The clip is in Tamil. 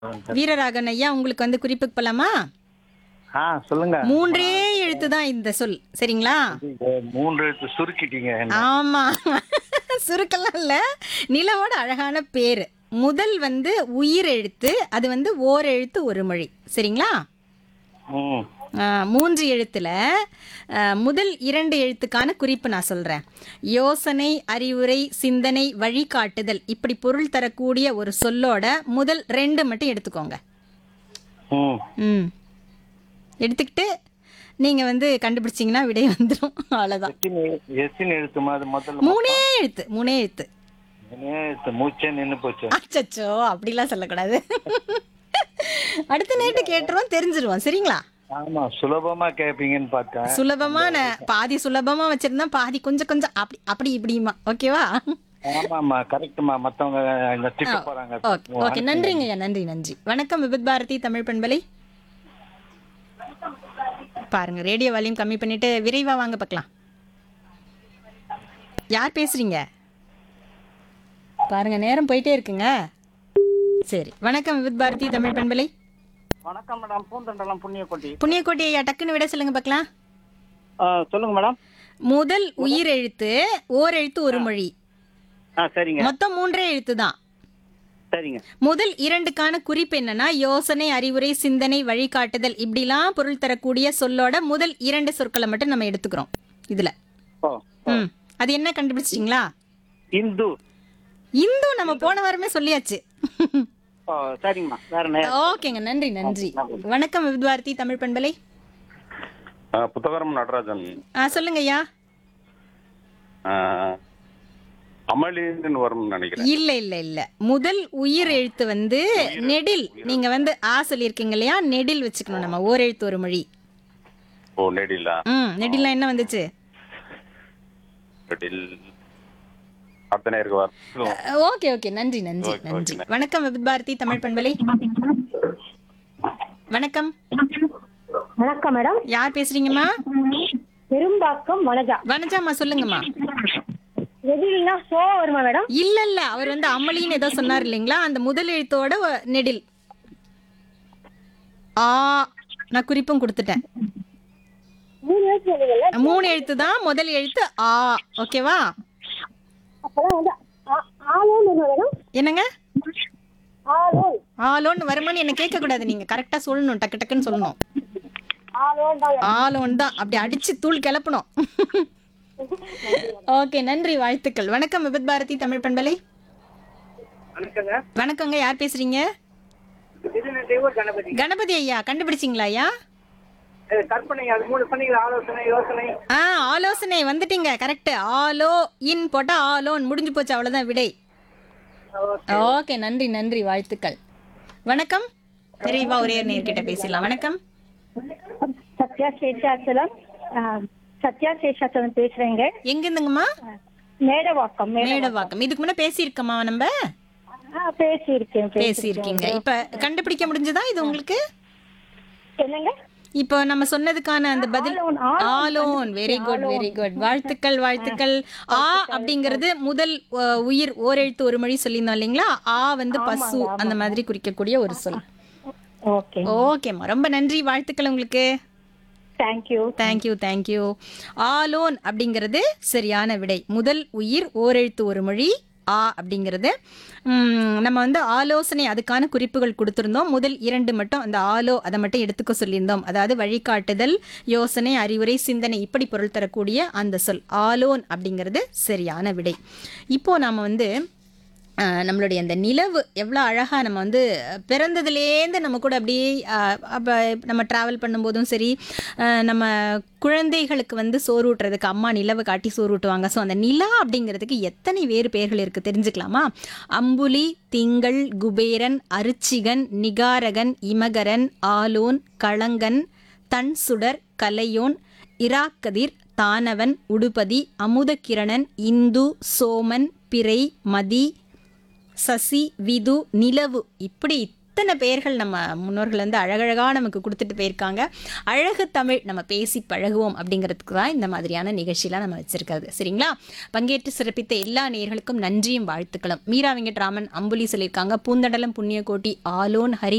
வீரராகன் ஐயா உங்களுக்கு வந்து குறிப்புக்கு போலாமா ஆ சொல்லுங்க மூன்றே எழுத்து தான் இந்த சொல் சரிங்களா இந்த மூன்று எழுத்து சுருக்கிட்டீங்க என்ன. ஆமா சுருக்கெல்லாம் இல்ல நிலவோட அழகான பேரு முதல் வந்து உயிர் எழுத்து அது வந்து ஓர் எழுத்து ஒரு மொழி சரிங்களா ம் ஆ, மூன்று எழுத்துல ஆ, முதல் இரண்டு எழுத்துக்கான குறிப்பு நான் சொல்றேன் யோசனை அறிவுரை சிந்தனை வழிகாட்டுதல் இப்படி பொருள் தரக்கூடிய ஒரு சொல்லோட முதல் ரெண்டு மட்டும் எடுத்துக்கோங்க ம் ம் எடுத்துக்கிட்டு நீங்க வந்து கண்டுபிடிச்சீங்கன்னா விடை வந்துடும் அவ்வளோதான் எத்தனை எத்தனை எழுத்துமா அது முதல்ல மூணே எழுத்து மூணே எழுத்து மூணே எழுத்து மூச்சே நின்னு போச்சு அச்சச்சோ அப்படிலாம் சொல்லக்கூடாது அடுத்த நேட்டு கேட்டுருவோம் தெரிஞ்சிருவோம் சரிங்களா ஆமா சுலபமா கேட்பீங்கன்னு பார்த்தேன் சுலபமா நான் பாதி சுலபமா வச்சிருந்தா பாதி கொஞ்சம் கொஞ்சம் அப்படி அப்படி இப்படிமா ஓகேவா ஆமாமா கரெக்ட்மா மத்தவங்க இந்த திட்டு போறாங்க ஓகே ஓகே நன்றிங்க ஐயா நன்றி நன்றி வணக்கம் விபத் பாரதி தமிழ் பண்பலை பாருங்க ரேடியோ வால்யூம் கம்மி பண்ணிட்டு விரைவா வாங்க பார்க்கலாம் யார் பேசுறீங்க பாருங்க நேரம் போயிட்டே இருக்குங்க சரி வணக்கம் விபத் பாரதி தமிழ் பண்பலை வணக்கம் மேடம் பூந்தண்டலம் புண்ணியக்கொண்டி புண்ணியக்கோட்டை ஐயா டக்குன்னு விட சொல்லுங்க பார்க்கலாம் சொல்லுங்க மேடம் முதல் உயிர் எழுத்து ஓர் எழுத்து ஒரு மொழி ஆ சரிங்க மொத்தம் மூன்றே எழுத்து தான் சரிங்க முதல் இரண்டுக்கான குறிப்பு என்னன்னா யோசனை அறிவுரை சிந்தனை வழிகாட்டுதல் இப்படிலாம் பொருள் தரக்கூடிய சொல்லோட முதல் இரண்டு சொற்களை மட்டும் நம்ம எடுத்துக்கிறோம் இதுல ஓ ம் அது என்ன கண்டுபிடிச்சிட்டீங்களா இந்து இந்து நம்ம போன வாரமே சொல்லியாச்சு ஓ சரிங்கம்மா வேற ஓகேங்க நன்றி நன்றி வணக்கம் வித்வார்த்தி தமிழ் பண்பலை ஆ, புத்தகரம் நடராஜன் ஆ சொல்லுங்க ஐயா ஆ, அமளின்னு வரும்னு நினைக்கிறேன் இல்ல இல்ல இல்ல முதல் உயிர் எழுத்து வந்து நெடில் நீங்க வந்து ஆ சொல்லியிருக்கீங்க இல்லையா நெடில் வச்சுக்கணும் நம்ம ஓர் எழுத்து ஒரு மொழி ஓ நெடிலா ம் நெடில்லாம் என்ன வந்துச்சு நெடில் அத்தனை இருக்கு வரும் ஓகே ஓகே நன்றி நன்றி நன்றி வணக்கம் விபத் பாரதி தமிழ் பண்பலை வணக்கம் வணக்கம் மேடம் யார் பேசுறீங்கம்மா பெரும்பாக்கம் வனஜா வனஜாம்மா சொல்லுங்கம்மா எதிரினா சோ வருமா மேடம் இல்ல இல்ல அவர் வந்து அம்மளின்னு ஏதோ சொன்னார் இல்லைங்களா அந்த முதல் எழுத்தோட ஒ- நெடில் ஆ நான் குறிப்பும் கொடுத்துட்டேன் மூணு எழுத்து சொன்னீங்கல்ல மூணு எழுத்து தான் முதல் எழுத்து ஆ ஓகேவா அப்பதான் வந்து ஆ- ஆலோன் வருமா மேடம் என்னங்க ஆலோன் ஆலோன்னு வருமானு என்ன கேட்க கூடாது நீங்க கரெக்டா சொல்லணும் டக்கு டக்குன்னு சொல்லணும் ஆலோன் தான் ஆலோன் தான் அப்படி அடிச்சு தூள் கிளப்பணும் ஓகே நன்றி வாழ்த்துக்கள் வணக்கம் விபத் பாரதி தமிழ் பண்பலை வணக்கங்க வணக்கங்க யார் பேசுறீங்க இது தெய்வ கணபதி கணபதி ஐயா கண்டுபிடிச்சிங்களா ஐயா கற்பனை அது மூணு சொன்னீங்களா ஆலோசனை யோசனை ஆ ஆலோசனை வந்துட்டீங்க கரெக்ட் ஆலோ இன் போட்டா ஆலோன் முடிஞ்சு போச்சு அவ்வளவுதான் விடை ஓகே நன்றி நன்றி வாழ்த்துக்கள் வணக்கம் தெரியவா ஒரே நேர்கிட்ட பேசிடலாம் வணக்கம் சத்யா சேஷாச்சலம் ஆ, சத்யா சேஷாச்சலம் பேசுறேங்க எங்க இருந்துங்கம்மா மேடவாக்கம் மேட மேடவாக்கம் இதுக்கு முன்ன பேசியிருக்கோமா நம்ம ஆ, பேசியிருக்கேன் பேசியிருக்கீங்க இப்ப கண்டுபிடிக்க முடிஞ்சதா இது உங்களுக்கு என்னங்க இப்போ நம்ம சொன்னதுக்கான அந்த பதில் ஆலோன், ஆலோன் ஆலோன் வெரி குட் வெரி குட் வாழ்த்துக்கள் வாழ்த்துக்கள் ஆ அப்படிங்கிறது முதல் அ, உயிர் ஓரெழுத்து ஒரு மொழி சொல்லியிருந்தோம் இல்லைங்களா ஆ வந்து பசு அந்த மாதிரி குறிக்கக்கூடிய ஒரு சொல் ஓகே ஓகேம்மா ரொம்ப நன்றி வாழ்த்துக்கள் உங்களுக்கு தேங்க்யூ தேங்க்யூ தேங்க்யூ ஆலோன் அப்படிங்கிறது சரியான விடை முதல் உயிர் ஓரெழுத்து ஒரு மொழி ஆ அப்படிங்கிறது ம், நம்ம வந்து ஆலோசனை அதுக்கான குறிப்புகள் கொடுத்துருந்தோம் முதல் இரண்டு மட்டும் அந்த ஆலோ அதை மட்டும் எடுத்துக்க சொல்லியிருந்தோம் அதாவது வழிகாட்டுதல் யோசனை அறிவுரை சிந்தனை இப்படி பொருள் தரக்கூடிய அந்த சொல் ஆலோன் அப்படிங்கிறது சரியான விடை இப்போ நாம வந்து அஹ், நம்மளுடைய அந்த நிலவு எவ்வளோ அழகாக நம்ம வந்து அஹ், பிறந்ததுலேருந்து நம்ம கூட அப்படியே அப்போ நம்ம ட்ராவல் பண்ணும்போதும் சரி அஹ், நம்ம குழந்தைகளுக்கு வந்து சோறு ஊட்டுறதுக்கு அம்மா நிலவை காட்டி சோறு ஊட்டுவாங்க ஸோ அந்த நிலா அப்படிங்கிறதுக்கு எத்தனை வேறு பெயர்கள் இருக்குது தெரிஞ்சுக்கலாமா அம்புலி திங்கள் குபேரன் அருச்சிகன் நிகாரகன் இமகரன் ஆலோன் களங்கன் தன் சுடர் கலையோன் இராக்கதிர் தானவன் உடுபதி அமுதகிரணன் இந்து சோமன் பிறை மதி சசி விது நிலவு இப்படி இத்தனை பெயர்கள் நம்ம முன்னோர்கள் வந்து அழகழகாக நமக்கு கொடுத்துட்டு போயிருக்காங்க அழகு தமிழ் நம்ம பேசி பழகுவோம் அப்படிங்கிறதுக்கு தான் இந்த மாதிரியான நிகழ்ச்சியெலாம் நம்ம வச்சிருக்கிறது சரிங்களா பங்கேற்று சிறப்பித்த எல்லா நேயர்களுக்கும் நன்றியும் வாழ்த்துக்களும் மீரா வெங்கட்ராமன் அம்புலி சொல்லியிருக்காங்க பூந்தடலம் புண்ணியகோட்டி ஆலோன் ஹரி